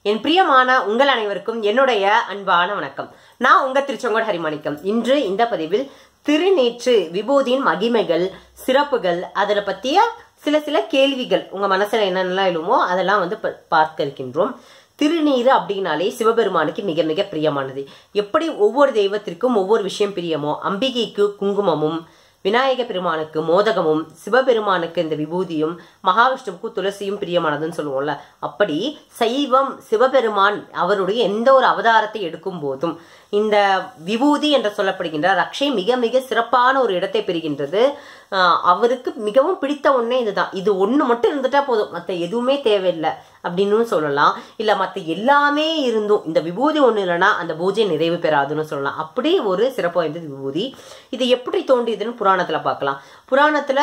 என் பிரியமான உங்கள் அனைவருக்கும் என்னுடைய அன்பான வணக்கம் நான் உங்க திருச்செங்கோடு ஹரிமாணிக்கம் இன்று இந்த பதிவில் திருநேற்று விபூதியின் மகிமைகள் சிறப்புகள் அதில் பற்றிய சில சில கேள்விகள் உங்க மனசுல என்னென்னலாம் எழுமோ அதெல்லாம் வந்து ப- பார்க்க இருக்கின்றோம் திருநீரு அப்படின்னாலே சிவபெருமானுக்கு மிக மிக பிரியமானது எப்படி ஒவ்வொரு தெய்வத்திற்கும் ஒவ்வொரு விஷயம் பிரியமோ அம்பிகைக்கு குங்குமமும் விநாயக பெருமானுக்கு மோதகமும் சிவபெருமானுக்கு இந்த விபூதியும் மகாவிஷ்ணுவுக்கு துளசியும் பிரியமானதுன்னு சொல்லுவோம்ல அப்படி சைவம் சிவபெருமான் அவருடைய எந்த ஒரு அவதாரத்தை எடுக்கும் போதும் இந்த விபூதி என்று சொல்லப்படுகின்ற ரக்ஷை மிக மிக சிறப்பான ஒரு இடத்தை பெறுகின்றது ஆஹ் அவருக்கு மிகவும் பிடித்த ஒண்ணே இதுதான் இது ஒண்ணு மட்டும் இருந்துட்டா போதும் மத்த எதுவுமே தேவையில்லை அப்படின்னு சொல்லலாம் இல்ல மத்த எல்லாமே இருந்தும் இந்த விபூதி ஒண்ணு இல்லைன்னா அந்த பூஜை நிறைவு பெறாதுன்னு சொல்லலாம் அப்படி ஒரு சிறப்பு வாய்ந்தது விபூதி இது எப்படி தோன்றியதுன்னு புராணத்துல பார்க்கலாம் புராணத்துல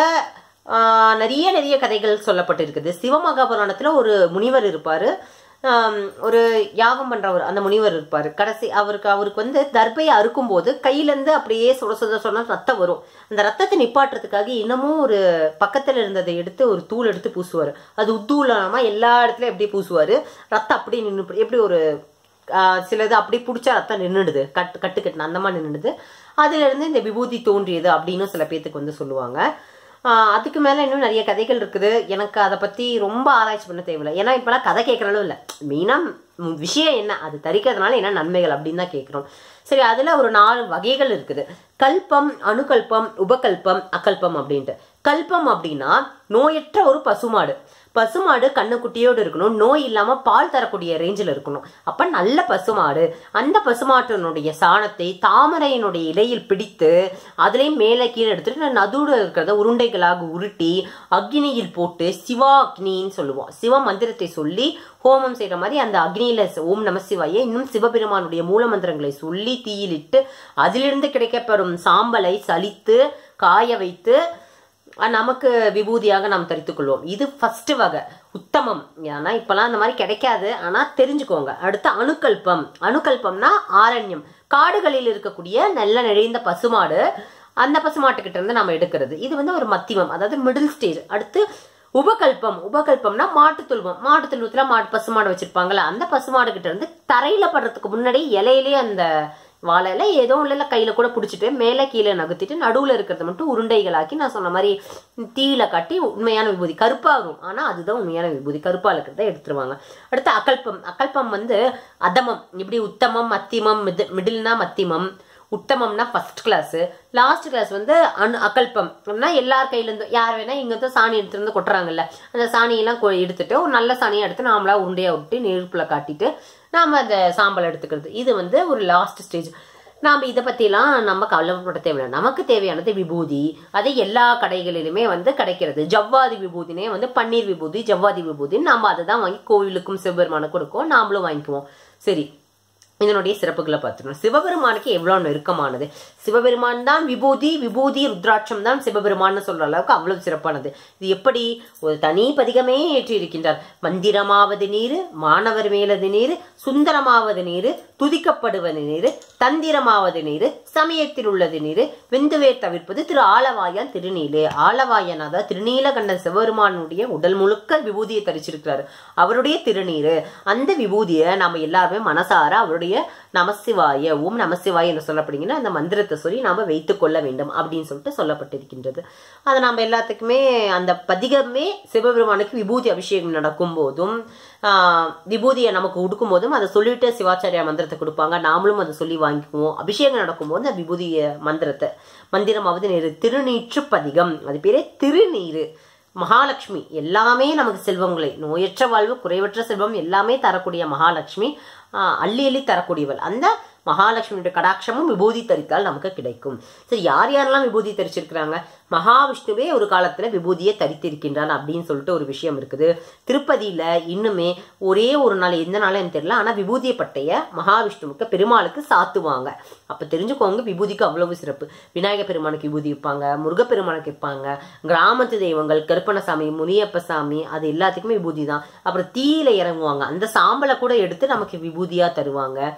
ஆஹ், நிறைய நிறைய கதைகள் சொல்லப்பட்டிருக்குது சிவமகா புராணத்துல ஒரு முனிவர் இருப்பாரு ஆம், ஒரு யாகம் பண்றவர் அந்த முனிவர் இருப்பாரு கடைசி அவருக்கு அவருக்கு வந்து தர்பையை அறுக்கும் போது கையில இருந்து அப்படியே சுட சுட சொன்னா ரத்தம் வரும் அந்த ரத்தத்தை நிப்பாட்டுறதுக்காக இன்னமும் ஒரு பக்கத்துல இருந்ததை எடுத்து ஒரு தூள் எடுத்து பூசுவாரு அது உத்தூலமா எல்லா இடத்துலயும் எப்படி பூசுவாரு ரத்தம் அப்படியே நின்று எப்படி ஒரு ஆஹ், சிலது அப்படி பிடிச்சா ரத்தம் நின்றுடுது கட்டு கட்டு கட்டுன அந்த மாதிரி நின்றுடுது அதுல இருந்து இந்த விபூதி தோன்றியது அப்படின்னு சில பேத்துக்கு வந்து சொல்லுவாங்க ஆஹ் அதுக்கு மேல இன்னும் நிறைய கதைகள் இருக்குது எனக்கு அதை பத்தி ரொம்ப ஆராய்ச்சி பண்ண தேவையில்லை ஏன்னா இப்பெல்லாம் கதை கேட்கறதும் இல்லை மெயினா ம், விஷயம் என்ன அது தரிக்கிறதுனால என்ன நன்மைகள் அப்படின்னு தான் கேட்கிறோம் சரி அதுல ஒரு நாலு வகைகள் இருக்குது கல்பம் அணுகல்பம் உபகல்பம் அகல்பம் அப்படின்ட்டு கல்பம் அப்படின்னா நோயற்ற ஒரு பசுமாடு பசுமாடு கண்ணுக்குட்டியோடு இருக்கணும் நோய் இல்லாம பால் தரக்கூடிய ரேஞ்சில் இருக்கணும் அப்ப நல்ல பசுமாடு அந்த பசுமாட்டினுடைய சாணத்தை தாமரையினுடைய இலையில் பிடித்து அதுலயும் மேலே கீழே எடுத்துட்டு நடுவுல இருக்கிறத உருண்டைகளாக உருட்டி அக்னியில் போட்டு சிவா அக்னின்னு சொல்லுவோம் சிவ மந்திரத்தை சொல்லி ஹோமம் செய்யற மாதிரி அந்த அக்னியில ஓம் நம சிவாய இன்னும் சிவபெருமானுடைய மூல மந்திரங்களை சொல்லி தீயிலிட்டு அதிலிருந்து கிடைக்கப்பெறும் சாம்பலை சலித்து காய வைத்து அஹ் நமக்கு விபூதியாக நாம் தரித்துக் கொள்வோம் இது ஃபர்ஸ்ட் வகை உத்தமம் ஏன்னா இப்பெல்லாம் அந்த மாதிரி கிடைக்காது ஆனா தெரிஞ்சுக்கோங்க அடுத்து அணுக்கல்பம் அணுக்கல்பம்னா ஆரண்யம் காடுகளில் இருக்கக்கூடிய நல்ல நிறைந்த பசுமாடு அந்த பசுமாட்டுக்கிட்ட இருந்து நம்ம எடுக்கிறது இது வந்து ஒரு மத்தியமம் அதாவது மிடில் ஸ்டேஜ் அடுத்து உபகல்பம் உபகல்பம்னா மாட்டு துல்பம் மாட்டு துல்பத்துல மாட்டு பசுமாடு வச்சிருப்பாங்கல்ல அந்த பசுமாடு கிட்ட இருந்து தரையில படுறதுக்கு முன்னாடி இலையிலேயே அந்த வாழையில ஏதோ இல்ல கையில கூட பிடிச்சிட்டு மேலே கீழே நகர்த்திட்டு நடுவுல இருக்கிறத மட்டும் உருண்டைகளாக்கி நான் சொன்ன மாதிரி தீயில காட்டி உண்மையான விபூதி கருப்பாகும் ஆனா அதுதான் உண்மையான விபூதி கருப்பா இருக்கிறத எடுத்துருவாங்க அடுத்து அகல்பம் அகல்பம் வந்து அதமம் இப்படி உத்தமம் மத்தியமம் மிது மிடில்னா மத்தியமம் உத்தமம்னா ஃபர்ஸ்ட் கிளாஸ் லாஸ்ட் கிளாஸ் வந்து அணு அகல்பம் அப்படின்னா எல்லார் கையில இருந்து யார் வேணா இங்க இருந்து சாணி எடுத்துட்டு வந்து கொட்டுறாங்கல்ல அந்த சாணியெல்லாம் கொ- எடுத்துட்டு ஒரு நல்ல சாணியை எடுத்து நாமளா உருண்டையா விட்டு நெருப்புல காட்டிட்டு நாம அந்த சாம்பல் எடுத்துக்கிறது இது வந்து ஒரு லாஸ்ட் ஸ்டேஜ் நாம இதை பத்திலாம் நம்ம கவலைப்பட தேவையில்லை நமக்கு தேவையானது விபூதி அது எல்லா கடைகளிலுமே வந்து கிடைக்கிறது ஜவ்வாதி விபூதினே வந்து பன்னீர் விபூதி ஜவ்வாதி விபூதின்னு நாம அதை தான் வாங்கி கோவிலுக்கும் சிவபெருமானுக்கும் கொடுக்கும் நாமளும் வாங்கிக்குவோம் சரி இதனுடைய சிறப்புகளை பார்த்துக்கணும் சிவபெருமானுக்கு எவ்வளவு நெருக்கமானது சிவபெருமான் தான் விபூதி விபூதி ருத்ராட்சம் தான் சிவபெருமான்னு சொல்ற அளவுக்கு அவ்வளவு சிறப்பானது இது எப்படி ஒரு தனி பதிகமே ஏற்றி இருக்கின்றார் மந்திரமாவது நீரு மாணவர் மேலது நீரு சுந்தரமாவது நீரு துதிக்கப்படுவது நீரு தந்திரமாவது நீரு சமயத்தில் உள்ளது நீரு வெந்துவே தவிர்ப்பது திரு ஆலவாயான் திருநீலு ஆலவாயன் அதாவது திருநீலகண்ட சிவபெருமானுடைய உடல் முழுக்க விபூதியை தரிச்சிருக்கிறாரு அவருடைய திருநீரு அந்த விபூதியை நாம எல்லாருமே மனசார அவருடைய நமசிவாய ஓம் நமசிவாய என்று சொல்லப்படுகிற அந்த மந்திரத்தை சொல்லி நாம வைத்துக் கொள்ள வேண்டும் அப்படின்னு சொல்லிட்டு சொல்லப்பட்டிருக்கின்றது அதை நாம எல்லாத்துக்குமே அந்த பதிகமே சிவபெருமானுக்கு விபூதி அபிஷேகம் நடக்கும் போதும் ஆஹ், விபூதியை நமக்கு கொடுக்கும் போதும் அதை சொல்லிட்டு சிவாச்சாரியா மந்திரத்தை கொடுப்பாங்க நாமளும் அதை சொல்லி வாங்கிக்குவோம் அபிஷேகம் நடக்கும்போது அந்த விபூதிய மந்திரத்தை மந்திரமாவது நேரு திருநீற்று பதிகம் அது பேரே திருநீரு மகாலட்சுமி எல்லாமே நமக்கு செல்வங்களை நோயற்ற வாழ்வு குறைவற்ற செல்வம் எல்லாமே தரக்கூடிய மகாலட்சுமி ஆஹ், அள்ளி அள்ளி தரக்கூடியவள் அந்த மகாலட்சுமியுடைய கடாட்சமும் விபூதி தரித்தால் நமக்கு கிடைக்கும் சரி யார் யாரெல்லாம் விபூதி தரிச்சிருக்கிறாங்க மகாவிஷ்ணுவே ஒரு காலத்துல விபூதியை தரித்திருக்கின்றான் அப்படின்னு சொல்லிட்டு ஒரு விஷயம் இருக்குது திருப்பதியில இன்னுமே ஒரே ஒரு நாள் எந்த நாளும் எனக்கு தெரியல ஆனா விபூதிய பட்டைய மகாவிஷ்ணுவுக்கு பெருமாளுக்கு சாத்துவாங்க அப்ப தெரிஞ்சுக்கோங்க விபூதிக்கு அவ்வளவு சிறப்பு விநாயக பெருமானுக்கு விபூதி வைப்பாங்க முருகப்பெருமானுக்கு வைப்பாங்க கிராமத்து தெய்வங்கள் கருப்பணசாமி முனியப்ப சாமி அது எல்லாத்துக்குமே விபூதி தான் அப்புறம் தீயில இறங்குவாங்க அந்த சாம்பலை கூட எடுத்து நமக்கு விபூதியா தருவாங்க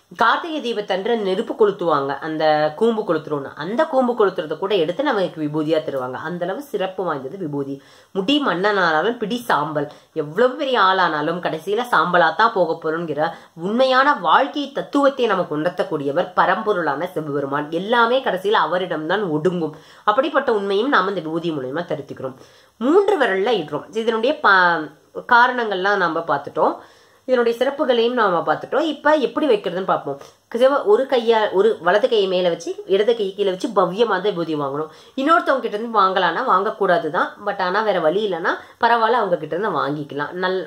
கார்த்திகை தீபத்தன்று நெருப்பு கொளுத்துவாங்க அந்த கூம்பு கொளுத்துறோம்னு அந்த கூம்பு கொளுத்துறத கூட எடுத்து நமக்கு விபூதியா தருவாங்க அந்த அளவு சிறப்பு வாய்ந்தது விபூதி முடி மன்னனானாலும் பிடி சாம்பல் எவ்வளவு பெரிய ஆளானாலும் கடைசியில சாம்பலா தான் போக போறோங்கிற உண்மையான வாழ்க்கை தத்துவத்தை நமக்கு உணர்த்தக்கூடியவர் பரம்பொருளான சிவபெருமான் எல்லாமே கடைசியில அவரிடம்தான் ஒடுங்கும் அப்படிப்பட்ட உண்மையும் நாம இந்த விபூதி மூலியமா தருத்திக்கிறோம் மூன்று விரல்ல இடுறோம் இதனுடைய ப- காரணங்கள்லாம் நாம பார்த்துட்டோம் இதனுடைய சிறப்புகளையும் நாம பார்த்துட்டோம் இப்ப எப்படி வைக்கிறதுன்னு பார்ப்போம் சிவ- ஒரு கையா ஒரு வலது கையை மேல வச்சு இடது கை கீழே வச்சு பவ்யமா தான் விபூதி வாங்கணும் இன்னொருத்தவங்க கிட்ட இருந்து வாங்கலாம்னா வாங்கக்கூடாது தான் பட் ஆனா வேற வழி இல்லைன்னா பரவாயில்ல அவங்க கிட்ட இருந்து வாங்கிக்கலாம் நல்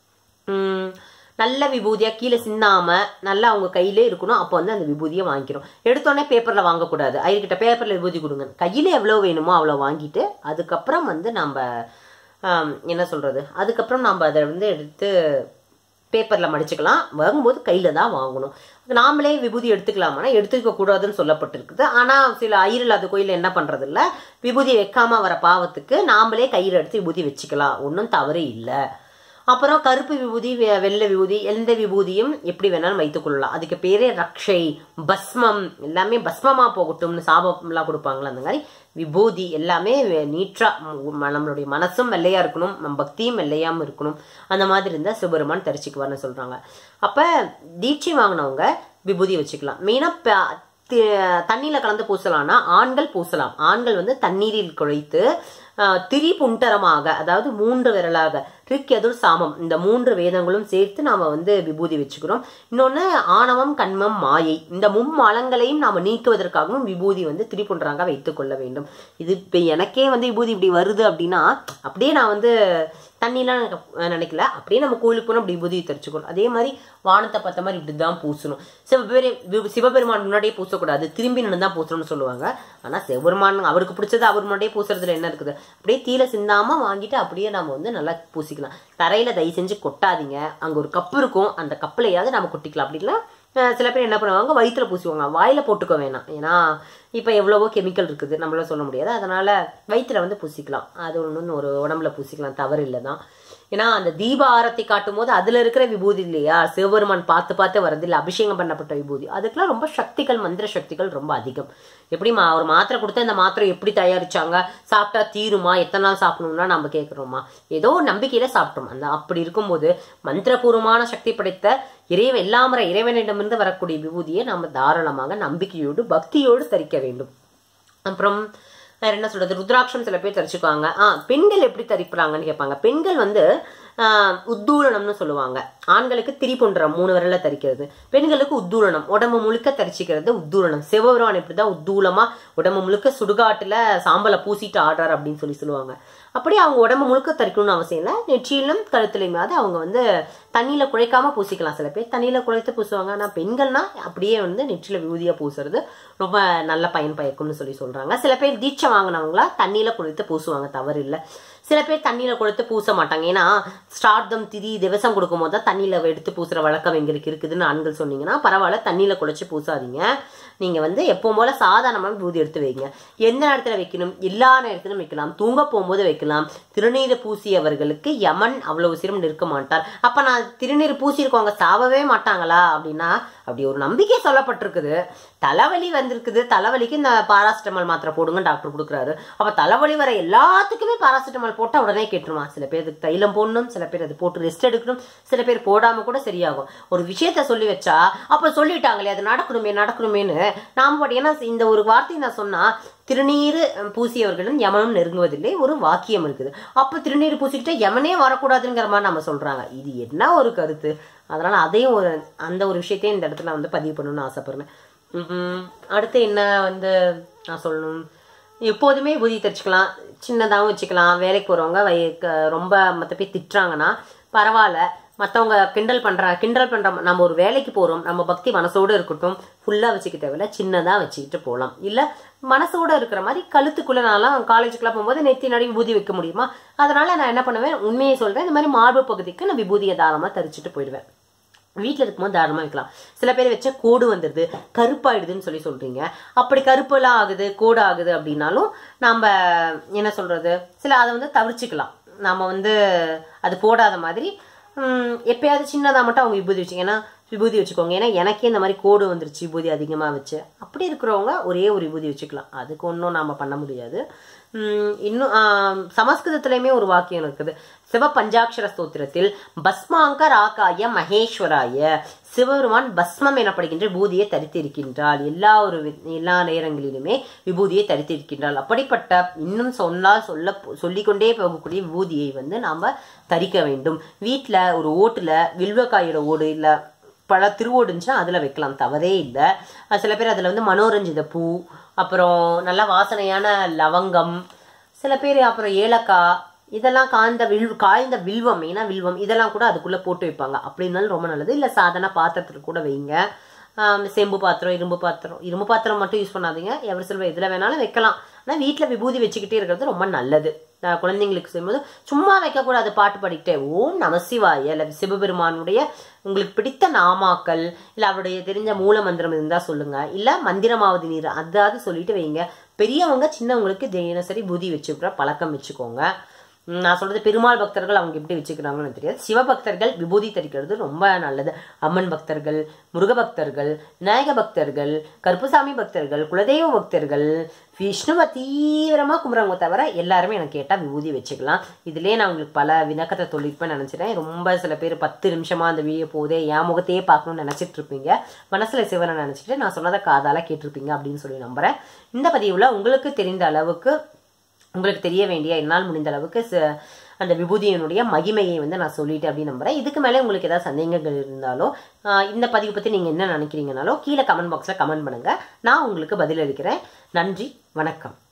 உம், நல்ல விபூதியா கீழே சிந்தாம நல்லா அவங்க கையிலே இருக்கணும் அப்போ வந்து அந்த விபூதியை வாங்கிக்கிறோம் எடுத்தோடனே பேப்பர்ல வாங்கக்கூடாது ஐயர்கிட்ட பேப்பர்ல விபூதி கொடுங்க கையில எவ்வளவு வேணுமோ அவ்வளோ வாங்கிட்டு அதுக்கப்புறம் வந்து நம்ம ஆம், என்ன சொல்றது அதுக்கப்புறம் நம்ம அதை வந்து எடுத்து பேப்பர்ல மடிச்சுக்கலாம் வாங்கும்போது கையில தான் வாங்கணும் நாமளே விபூதி எடுத்துக்கலாமானா எடுத்துக்க கூடாதுன்னு சொல்லப்பட்டிருக்குது ஆனா சில ஐயர் இல்லாத கோயில்ல என்ன பண்றது இல்ல விபூதி வைக்காம வர பாவத்துக்கு நாமளே கையில எடுத்து விபூதி வச்சுக்கலாம் ஒன்றும் தவறு இல்லை அப்புறம் கருப்பு விபூதி வெ- வெள்ளை விபூதி எந்த விபூதியும் எப்படி வேணாலும் வைத்துக் கொள்ளலாம் அதுக்கு பேரே ரக்ஷை பஸ்மம் எல்லாமே பஸ்மமா போகட்டும்னு சாபம்லாம் கொடுப்பாங்களா அந்த மாதிரி விபூதி எல்லாமே வெ- நீற்றா ம், நம்மளுடைய மனசும் வெள்ளையா இருக்கணும் நம்ம பக்தியும் வெள்ளையாம இருக்கணும் அந்த மாதிரி இருந்தா சிவபெருமான் தரிச்சுக்குவார்னு சொல்றாங்க அப்ப தீட்சை வாங்கினவங்க விபூதி வச்சுக்கலாம் மெயினா தி- தண்ணியில கலந்து பூசலாம்னா ஆண்கள் பூசலாம் ஆண்கள் வந்து தண்ணீரில் குழைத்து ஆஹ், திரிபுண்டரமாக அதாவது மூன்று விரலாக ரிக் எதுர் சாமம் இந்த மூன்று வேதங்களும் சேர்த்து நாம வந்து விபூதி வச்சுக்கிறோம் இன்னொன்னு ஆணவம் கண்மம் மாயை இந்த மும்மலங்களையும் நாம நீக்குவதற்காகவும் விபூதி வந்து திரிபுண்டராக வைத்துக் கொள்ள வேண்டும் இது இப்ப எனக்கே வந்து விபூதி இப்படி வருது அப்படின்னா அப்படியே நான் வந்து தண்ணிலாம் நினைக்க- நினைக்கல அப்படியே நம்ம கோயிலுக்கு போனால் அப்படி விபூதி தரிச்சுக்கணும் அதே மாதிரி வானத்தை பார்த்த மாதிரி இப்படி தான் பூசணும் சிவபெரு வி- சிவபெருமான் முன்னாடியே பூசக்கூடாது திரும்பி நின்று தான் பூசணும்னு சொல்லுவாங்க ஆனா சிவபெருமான் அவருக்கு பிடிச்சது அவர் முன்னாடியே பூசுறதுல என்ன இருக்குது அப்படியே தீல சிந்தாம வாங்கிட்டு அப்படியே நம்ம வந்து நல்லா பூசிக்கலாம் தரையில தயவு செஞ்சு கொட்டாதீங்க அங்க ஒரு கப்பு இருக்கும் அந்த கப்புலையாவது நம்ம கொட்டிக்கலாம் அப்படி இல்ல அஹ் சில பேர் என்ன பண்ணுவாங்க வயிற்றுல பூசுவாங்க வாயில போட்டுக்க வேணாம் ஏன்னா இப்போ எவ்வளவோ கெமிக்கல் இருக்குது நம்மளால சொல்ல முடியாது அதனால வயிற்றுல வந்து பூசிக்கலாம் அது ஒன்று ஒரு உடம்புல பூசிக்கலாம் தவறு இல்லை தான் ஏன்னா அந்த தீப ஆரத்தி காட்டும் போது அதுல இருக்கிற விபூதி இல்லையா சிவபெருமான் பார்த்து பார்த்து வரது இல்லை அபிஷேகம் பண்ணப்பட்ட விபூதி அதுக்கெல்லாம் ரொம்ப சக்திகள் மந்திர சக்திகள் ரொம்ப அதிகம் எப்படி மா ஒரு மாத்திரை கொடுத்து அந்த மாத்திரை எப்படி தயாரிச்சாங்க சாப்பிட்டா தீருமா எத்தனை நாள் சாப்பிடணும்னா நம்ம கேட்குறோமா ஏதோ ஒரு நம்பிக்கையில சாப்பிட்டோம் அந்த அப்படி இருக்கும்போது மந்திரபூர்வமான சக்தி படைத்த இறைவன் எல்லாமற இறைவனிடமிருந்து வரக்கூடிய விபூதியை நாம தாராளமாக நம்பிக்கையோடு பக்தியோடு தரிக்க வேண்டும் அப்புறம் வேற என்ன சொல்றது ருத்ராட்சம் சில பேர் தரிச்சுக்குவாங்க ஆ பெண்கள் எப்படி தரிப்புறாங்கன்னு கேட்பாங்க பெண்கள் வந்து ஆ, உத்தூலனம்னு சொல்லுவாங்க ஆண்களுக்கு திரிபுண்டரம் மூணு விரல்ல தரிக்கிறது பெண்களுக்கு உத்தூலனம் உடம்பு முழுக்க தரிச்சிக்கிறது உத்தூலனம் சிவபெருமான் இப்படிதான் உத்தூலமா உடம்பு முழுக்க சுடுகாட்டுல சாம்பலை பூசிட்டு ஆடுறாரு அப்படின்னு சொல்லி சொல்லுவாங்க அப்படி அவங்க உடம்பு முழுக்க தரிக்கணும்னு அவசியம் இல்லை நெற்றியிலும் கழுத்துலையுமாவது அவங்க வந்து தண்ணியில குழைக்காம பூசிக்கலாம் சில பேர் தண்ணியில குழைத்து பூசுவாங்க ஆனா பெண்கள்னா அப்படியே வந்து நெற்றியில விபூதியா பூசுறது ரொம்ப நல்ல பயன் பயக்கும்னு சொல்லி சொல்றாங்க சில பேர் தீட்சை வாங்கினவங்களா தண்ணியில குழைத்து பூசுவாங்க தவறு இல்லை சில பேர் தண்ணியில கொடுத்து பூச மாட்டாங்க ஏன்னா ஸ்டார்தம் திதி திவசம் கொடுக்கும் போது தான் தண்ணியில எடுத்து பூசுற வழக்கம் எங்களுக்கு இருக்குதுன்னு ஆண்கள் சொன்னீங்கன்னா பரவாயில்ல தண்ணியில குழைச்சு பூசாதீங்க நீங்க வந்து எப்பவும் போல சாதாரணமான விபூதி எடுத்து வைங்க எந்த நேரத்துல வைக்கணும் எல்லா நேரத்திலும் வைக்கலாம் தூங்க போகும்போது வைக்கலாம் திருநீர் பூசியவர்களுக்கு யமன் அவ்வளவு சிரம் இருக்க மாட்டார் அப்ப நான் திருநீர் பூசியிருக்கவங்க சாவவே மாட்டாங்களா அப்படின்னா அப்படி ஒரு நம்பிக்கை சொல்லப்பட்டிருக்குது தலைவலி வந்திருக்குது தலைவலிக்கு இந்த பாராசிட்டமால் மாத்திரை போடுங்க டாக்டர் கொடுக்குறாரு அப்ப தலைவலி வர எல்லாத்துக்குமே பாராசிட்டமால் போட்டா உடனே கேட்டுருமா சில பேர் அதுக்கு தைலம் போடணும் சில பேர் அது போட்டு ரெஸ்ட் எடுக்கணும் சில பேர் போடாம கூட சரியாகும் ஒரு விஷயத்த சொல்லி வச்சா அப்ப சொல்லிட்டாங்களே அது நடக்கணுமே நடக்கணுமேன்னு நாம பாட்டு ஏன்னா இந்த ஒரு வார்த்தையை நான் சொன்னா திருநீர் பூசியவர்களும் யமனும் நெருங்குவதில்லை ஒரு வாக்கியம் இருக்குது அப்ப திருநீர் பூசிக்கிட்டா யமனே வரக்கூடாதுங்கிற மாதிரி நம்ம சொல்றாங்க இது என்ன ஒரு கருத்து அதனால அதையும் ஒரு அந்த ஒரு விஷயத்தையும் இந்த இடத்துல வந்து பதிவு பண்ணணும்னு ஆசைப்படுறேன் உம் அடுத்து என்ன வந்து நான் சொல்லணும் எப்போதுமே புதி தச்சுக்கலாம் சின்னதாகவும் வச்சுக்கலாம் வேலைக்கு போகிறவங்க வை க- ரொம்ப மற்ற பேர் திட்டுறாங்கன்னா பரவாயில்ல மற்றவங்க கிண்டல் பண்ற கிண்டல் பண்ற நம்ம ஒரு வேலைக்கு போறோம் நம்ம பக்தி மனசோட இருக்கட்டும் ஃபுல்லா வச்சுக்க தேவையில்ல சின்னதா வச்சுக்கிட்டு போகலாம் இல்ல மனசோட இருக்கிற மாதிரி கழுத்துக்குள்ள நான்லாம் காலேஜுக்குலாம் போகும்போது நெத்தி நடி விபூதி வைக்க முடியுமா அதனால நான் என்ன பண்ணுவேன் உண்மையை சொல்றேன் இந்த மாதிரி மார்பு பகுதிக்கு நான் விபூதியை தாராளமா தரிச்சுட்டு போயிடுவேன் வீட்டில் இருக்கும்போது தாராளமாக வைக்கலாம் சில பேர் வச்ச கோடு வந்துடுது கருப்பாயிடுதுன்னு சொல்லி சொல்றீங்க அப்படி கருப்பெல்லாம் ஆகுது கோடு ஆகுது அப்படின்னாலும் நம்ம என்ன சொல்றது சில அதை வந்து தவிர்த்துக்கலாம் நாம வந்து அது போடாத மாதிரி உம், எப்பயாவது சின்னதாக மட்டும் அவங்க விபூதி வச்சுங்க ஏன்னா விபூதி வச்சுக்கோங்க ஏன்னா எனக்கே இந்த மாதிரி கோடு வந்துருச்சு விபூதி அதிகமாக வச்சு அப்படி இருக்கிறவங்க ஒரே ஒரு விபூதி வச்சுக்கலாம் அதுக்கு ஒன்றும் நாம் பண்ண முடியாது உம், இன்னும் ஆம், சமஸ்கிருதத்திலையுமே ஒரு வாக்கியம் இருக்குது சிவ பஞ்சாட்சர ஸ்தோத்திரத்தில் பஸ்மாங்க ராகாய மகேஸ்வராய சிவபெருமான் பஸ்மம் எனப்படுகின்ற விபூதியை தரித்திருக்கின்றாள் எல்லா ஒரு வி- எல்லா நேரங்களிலுமே விபூதியை தரித்திருக்கின்றாள் அப்படிப்பட்ட இன்னும் சொன்னால் சொல்ல சொல்லிக்கொண்டே போகக்கூடிய விபூதியை வந்து நாம தரிக்க வேண்டும் வீட்டில் ஒரு ஓட்டுல வில்வக்காயோட ஓடு இல்லை பல திருவோடு இருந்துச்சுன்னா அதில் வைக்கலாம் தவறே இல்லை அஹ் சில பேர் அதில் வந்து மனோரஞ்சித பூ அப்புறம் நல்ல வாசனையான லவங்கம் சில பேர் அப்புறம் ஏலக்காய் இதெல்லாம் காய்ந்த வில் காய்ந்த வில்வம் ஏன்னா வில்வம் இதெல்லாம் கூட அதுக்குள்ளே போட்டு வைப்பாங்க அப்படி இருந்தாலும் ரொம்ப நல்லது இல்லை சாதாரண பாத்திரத்தில் கூட வைங்க ஆம், செம்பு பாத்திரம் இரும்பு பாத்திரம் இரும்பு பாத்திரம் மட்டும் யூஸ் பண்ணாதீங்க எவர் சில்வர் எதில் வேணாலும் வைக்கலாம் ஆனால் வீட்டில் விபூதி வச்சுக்கிட்டே இருக்கிறது ரொம்ப நல்லது நான் குழந்தைங்களுக்கு செய்யும்போது சும்மா வைக்கக்கூடாது பாட்டு பாடிக்கிட்டே ஓம் நமசிவாய இல்லை சிவபெருமானுடைய உங்களுக்கு பிடித்த நாமாக்கள் இல்லை அவருடைய தெரிஞ்ச மூல மந்திரம் இருந்தால் சொல்லுங்க இல்லை மந்திரமாவது நீர் அதாவது சொல்லிட்டு வைங்க பெரியவங்க சின்னவங்களுக்கு தினசரி பூதி வச்சுக்கிற பழக்கம் வச்சுக்கோங்க உம், நான் சொல்றது பெருமாள் பக்தர்கள் அவங்க எப்படி வச்சுக்கிறாங்கன்னு எனக்கு தெரியாது சிவபக்தர்கள் விபூதி தரிக்கிறது ரொம்ப நல்லது அம்மன் பக்தர்கள் முருக பக்தர்கள் விநாயக பக்தர்கள் கருப்புசாமி பக்தர்கள் குலதெய்வ பக்தர்கள் விஷ்ணுவை தீவிரமா கும்பிட்றவங்க தவிர எல்லாருமே எனக்கு கேட்டா விபூதி வச்சுக்கலாம் இதுலயே நான் உங்களுக்கு பல விளக்கத்தை சொல்லியிருப்பேன் நினைச்சிட்டேன் ரொம்ப சில பேர் பத்து நிமிஷமா அந்த வீடியோ போதே என் முகத்தையே பார்க்கணும்னு நினைச்சிட்டு இருப்பீங்க மனசுல சிவனை நினைச்சிட்டு நான் சொன்னதை காதால கேட்டிருப்பீங்க அப்படின்னு சொல்லி நம்புறேன் இந்த பதிவுல உங்களுக்கு தெரிந்த அளவுக்கு உங்களுக்கு தெரிய வேண்டிய என்னால் முடிந்த அளவுக்கு ச- அந்த விபூதியினுடைய மகிமையை வந்து நான் சொல்லிட்டேன் அப்படின்னு நம்புறேன் இதுக்கு மேலே உங்களுக்கு ஏதாவது சந்தேகங்கள் இருந்தாலோ ஆஹ் இந்த பதிவு பற்றி நீங்கள் என்ன நினைக்கிறீங்கனாலோ கீழே கமெண்ட் பாக்ஸில் கமெண்ட் பண்ணுங்க நான் உங்களுக்கு பதிலளிக்கிறேன் நன்றி வணக்கம்